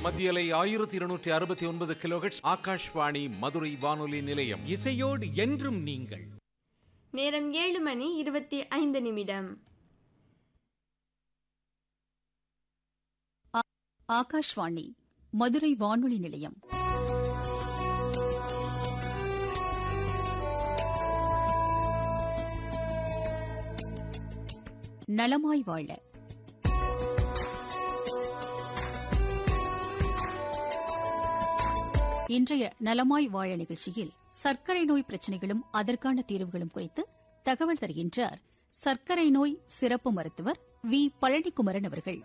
மத்தியலை ஆயிரத்தி இருநூற்றி அறுபத்தி ஒன்பது கிலோஹெட்ஸ் ஆகாஷ்வாணி மதுரை வானொலி நிலையம் இசையோடு என்றும் நீங்கள் நேரம் ஏழு மணி இருபத்தி ஐந்து நிமிடம் ஆகாஷ்வாணி மதுரை வானொலி நிலையம் நலமாய் வாழ இன்றைய நலமாய் வாழ நிகழ்ச்சியில் சர்க்கரை நோய் பிரச்சினைகளும் அதற்கான தீர்வுகளும் குறித்து தகவல் தருகின்றார் சர்க்கரை நோய் சிறப்பு மருத்துவர் வி பழனிக்குமரன் அவர்கள்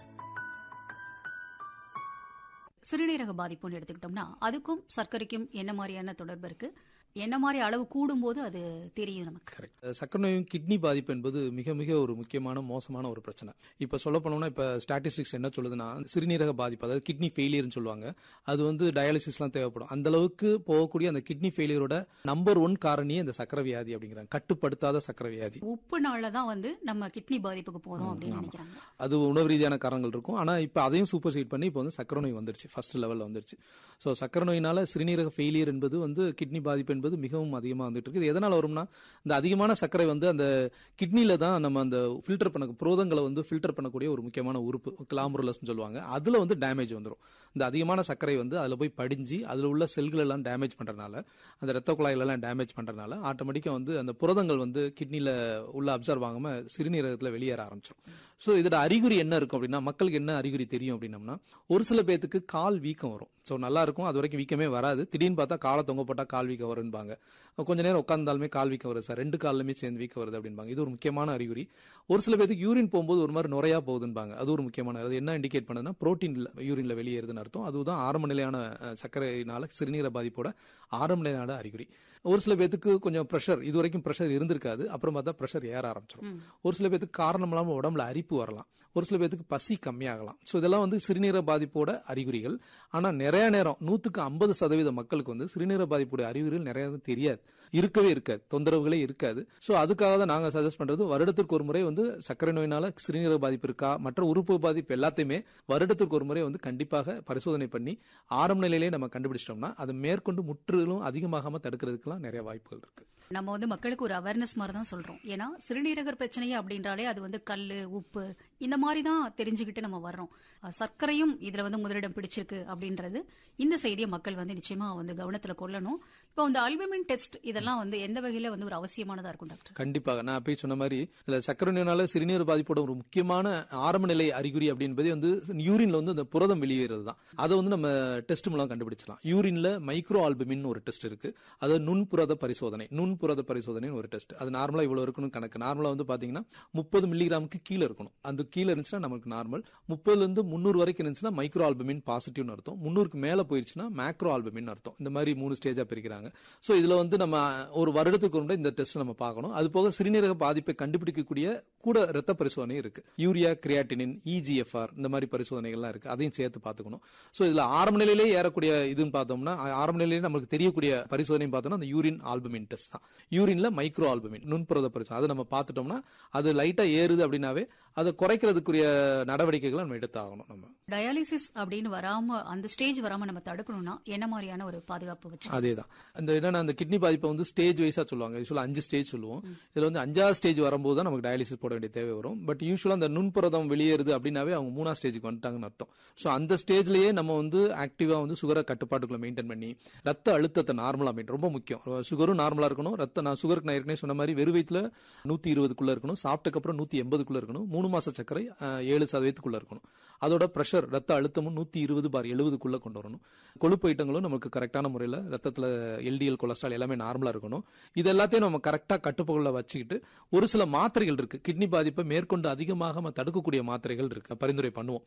சிறுநீரக பாதிப்புன்னு எடுத்துக்கிட்டோம்னா அதுக்கும் சர்க்கரைக்கும் என்ன மாதிரியான தொடர்பு இருக்கு என்ன மாதிரி அளவு கூடும்போது அது தெரியும் நமக்கு கரெக்ட் சக்கரை நோயும் கிட்னி பாதிப்பு என்பது மிக மிக ஒரு முக்கியமான மோசமான ஒரு பிரச்சனை இப்ப சொல்ல போனோம்னா இப்ப ஸ்டாட்டிஸ்டிக்ஸ் என்ன சொல்லுதுன்னா சிறுநீரக பாதிப்பு அதாவது கிட்னி ஃபெயிலியர்னு சொல்லுவாங்க அது வந்து டயாலிசிஸ்லாம் தேவைப்படும் அந்த அளவுக்கு போகக்கூடிய அந்த கிட்னி ஃபெயிலியரோட நம்பர் ஒன் காரணியே இந்த சக்கரை வியாதி அப்படிங்கிறாங்க கட்டுப்படுத்தாத சக்கரை வியாதி உப்புனால தான் வந்து நம்ம கிட்னி பாதிப்புக்கு போறோம் அப்படின்னு நினைக்கிறாங்க அது உணவு ரீதியான காரணங்கள் இருக்கும் ஆனா இப்ப அதையும் சூப்பர் சீட் பண்ணி இப்போ வந்து சக்கரை நோய் வந்துருச்சு ஃபர்ஸ்ட் லெவல்ல வந்துருச்சு ஸோ சக்கரை நோயினால சிறுநீரக ஃபெயிலியர் என்பது வந்து கிட்னி பாதிப்பு என்பது மிகவும் அதிகமாக வந்துட்டு இருக்கு இது எதனால வரும்னா இந்த அதிகமான சர்க்கரை வந்து அந்த கிட்னில தான் நம்ம அந்த ஃபில்டர் பண்ண புரோதங்களை வந்து ஃபில்டர் பண்ணக்கூடிய ஒரு முக்கியமான உறுப்பு கிளாமுரலஸ் சொல்லுவாங்க அதுல வந்து டேமேஜ் வந்துடும் இந்த அதிகமான சர்க்கரை வந்து அதுல போய் படிஞ்சு அதுல உள்ள செல்கள் எல்லாம் டேமேஜ் பண்றதுனால அந்த ரத்த குழாய்கள் எல்லாம் டேமேஜ் பண்றதுனால ஆட்டோமேட்டிக்கா வந்து அந்த புரதங்கள் வந்து கிட்னில உள்ள அப்சர்வ் ஆகாம சிறுநீரகத்துல வெளியேற ஆரம்பிச்சிடும் ஸோ இதோட அறிகுறி என்ன இருக்கும் அப்படின்னா மக்களுக்கு என்ன அறிகுறி தெரியும் அப்படின்னம்னா ஒரு சில பேத்துக்கு கால் வீக்கம் வரும் ஸோ நல்லா இருக்கும் அது வரைக்கும் வீக்கமே வராது திடீர்னு பார்த்தா காலை தொங்க போட்டா கால் வீக்கம் வரும்பாங்க கொஞ்ச நேரம் உட்காந்தாலுமே கால் வீக்கம் வருது சார் ரெண்டு காலுமே சேர்ந்து வீக்கம் வருது அப்படின்பாங்க இது ஒரு முக்கியமான அறிகுறி ஒரு சில பேருக்கு யூரின் போகும்போது ஒரு மாதிரி நுரையா போகுதுன்பாங்க அது ஒரு முக்கியமான அது என்ன இண்டிகேட் பண்ணுதுன்னா புரோட்டீன் யூரின்ல வெளியேறுதுன்னு அர்த்தம் அதுதான் ஆரம்ப நிலையான அஹ், சர்க்கரையினால சிறுநீர பாதிப்போட ஆரம்ப நிலையான அறிகுறி ஒரு சில பேத்துக்கு கொஞ்சம் ப்ரெஷர் இது வரைக்கும் ப்ரெஷர் இருந்திருக்காது அப்புறம் பார்த்தா ப்ரெஷர் ஏற ஆரம்பிச்சிடும் ஒரு சில பேத்துக்கு காரணம் இல்லாம உடம்புல அரிப்பு வரலாம் ஒரு சில பேத்துக்கு பசி கம்மியாகலாம் ஸோ இதெல்லாம் வந்து சிறுநீர பாதிப்போட அறிகுறிகள் ஆனா நிறைய நேரம் நூத்துக்கு ஐம்பது சதவீத மக்களுக்கு வந்து சிறுநீர பாதிப்புடைய அறிகுறிகள் நிறைய நேரம் தெரியாது இருக்கவே இருக்காது தொந்தரவுகளே இருக்காது ஸோ அதுக்காக தான் நாங்க சஜஸ்ட் பண்றது வருடத்திற்கு ஒரு முறை வந்து சர்க்கரை நோயினால சிறுநீரக பாதிப்பு இருக்கா மற்ற உறுப்பு பாதிப்பு எல்லாத்தையுமே வருடத்திற்கு ஒரு முறை வந்து கண்டிப்பாக பரிசோதனை பண்ணி ஆரம்ப நிலையிலே நம்ம கண்டுபிடிச்சிட்டோம்னா அதை மேற்கொண்டு முற்றிலும் அதிகமாகாம தடுக்கிறதுக்கெல்லாம் நிறைய வாய்ப்புகள் இருக்கு நம்ம வந்து மக்களுக்கு ஒரு அவேர்னஸ் மாதிரி தான் சொல்றோம் ஏன்னா சிறுநீரக பிரச்சனை அப்படின்றாலே அது வந்து கல்லு உப்பு இந்த மாதிரி தான் தெரிஞ்சுக்கிட்டு நம்ம வர்றோம் அஹ் சர்க்கரையும் இதுல வந்து முதலிடம் பிடிச்சிருக்கு அப்படின்றது இந்த செய்தியை மக்கள் வந்து நிச்சயமா வந்து கவனத்துல கொள்ளணும் இப்போ இந்த அல்பமின் டெஸ்ட் இதெல்லாம் வந்து எந்த வகையில வந்து ஒரு அவசியமானதா இருக்கும் டாக்டர் கண்டிப்பாக நான் போய் சொன்ன மாதிரி இதுல சக்கரை நோயினால சிறுநீர் பாதிப்போட ஒரு முக்கியமான ஆரம்ப நிலை அறிகுறி அப்படின்பது வந்து யூரின்ல வந்து அந்த புரதம் வெளியேறது தான் அதை வந்து நம்ம டெஸ்ட் மூலம் கண்டுபிடிச்சலாம் யூரின்ல மைக்ரோ ஆல்பமின் ஒரு டெஸ்ட் இருக்கு அது நுண்புரத பரிசோதனை நுண்புரத பரிசோதனை ஒரு டெஸ்ட் அது நார்மலா இவ்வளவு இருக்கணும் கணக்கு நார்மலா வந்து பாத்தீங்கன்னா முப்பது மில்லிகிராமுக்கு கீழே இருக்கணும் அந்த கீழே இருந்துச்சுன்னா நமக்கு நார்மல் முப்பதுல இருந்து முந்நூறு வரைக்கும் இருந்துச்சுன்னா மைக்ரோ ஆல்பமின் பாசிட்டிவ்னு அர்த்தம் முந்நூறுக்கு மேல போயிருச்சுன்னா மேக்ரோ ஆல்பமின் அர்த்தம் இந்த மாதிரி மூணு ஸ்டேஜா பிரிக்கிறாங்க சோ இதுல வந்து நம்ம ஒரு வருடத்துக்கு ஒரு முறை இந்த டெஸ்ட் நம்ம பார்க்கணும் அது போக சிறுநீரக பாதிப்பை கண்டுபிடிக்கக்கூடிய கூட ரத்த பரிசோதனை இருக்கு யூரியா கிரியாட்டினின் இஜிஎஃப்ஆர் இந்த மாதிரி பரிசோதனைகள்லாம் இருக்கு அதையும் சேர்த்து பார்த்துக்கணும் சோ இதுல ஆரம்ப நிலையிலே ஏறக்கூடிய இதுன்னு பார்த்தோம்னா ஆரம்ப நிலையிலே நமக்கு தெரியக்கூடிய பரிசோதனை பார்த்தோம்னா அந்த யூரின் ஆல்பமின் டெஸ்ட் தான் யூரின்ல மைக்ரோ ஆல்பமின் நுண்புரத பரிசோதனை அதை நம்ம பார்த்துட்டோம்னா அது லைட்டா ஏறுது அப்படின்னாவே அதை குறைக்கிறதுக்குரிய நடவடிக்கைகளை நம்ம எடுத்தாகணும் நம்ம டயாலிசிஸ் அப்படின்னு வராம அந்த ஸ்டேஜ் வராம நம்ம தடுக்கணும்னா என்ன மாதிரியான ஒரு பாதுகாப்பு வச்சு அதேதான் இந்த என்னன்னா அந்த கிட்னி பாதிப்பை வந்து ஸ்டேஜ் வைஸா சொல்லுவாங்க யூஸ்வலா அஞ்சு ஸ்டேஜ் சொல்லுவோம் இதுல வந்து அஞ்சாவது ஸ்டேஜ் வரும்போது தான் நமக்கு டயாலிசிஸ் போட வேண்டிய தேவை வரும் பட் யூஸ்வலா அந்த நுண்புரதம் வெளியேறுது அப்படின்னாவே அவங்க மூணாவது ஸ்டேஜுக்கு வந்துட்டாங்கன்னு அர்த்தம் சோ அந்த ஸ்டேஜ்லயே நம்ம வந்து ஆக்டிவா வந்து சுகரை கட்டுப்பாட்டுக்குள்ள மெயின்டைன் பண்ணி ரத்த அழுத்தத்தை நார்மலா மெயின்டைன் ரொம்ப முக்கியம் சுகரும் நார்மலா இருக்கணும் ரத்த நான் சுகருக்கு நான் ஏற்கனவே சொன்ன மாதிரி வெறு வயிற்றுல நூத்தி இருபதுக்குள்ள இருக்கணும் சாப்பிட்டக்கு அப்புறம் நூத்தி எண்பதுக்குள்ள இருக்கணும் மூணு மாச சர்க்கரை அஹ், ஏழு சதவீதத்துக்குள்ள இருக்கணும் அதோட பிரஷர் ரத்த அழுத்தமும் நூத்தி இருபது பார் எழுபதுக்குள்ள கொண்டு வரணும் கொழுப்பு ஐட்டங்களும் நமக்கு கரெக்டான முறையில் ரத்தத்துல எல்டிஎல் கொலஸ்ட்ரால் எல்லாமே நார்மலா இருக்கணும் இது எல்லாத்தையும் நம்ம கரெக்டா கட்டுப்பாடுல வச்சுக்கிட்டு ஒரு சில மாத்திரைகள் இருக்கு கிட்னி பாதிப்பை மேற்கொண்டு அதிகமாக நம்ம தடுக்கக்கூடிய மாத்திரைகள் இருக்கு பரிந்துரை பண்ணுவோம்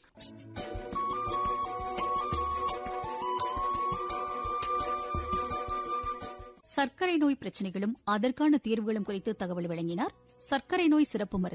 சர்க்கரை நோய் பிரச்சனைகளும் அதற்கான தீர்வுகளும் குறித்து தகவல் வழங்கினார் சர்க்கரை நோய் சிறப்பு மருத்துவர்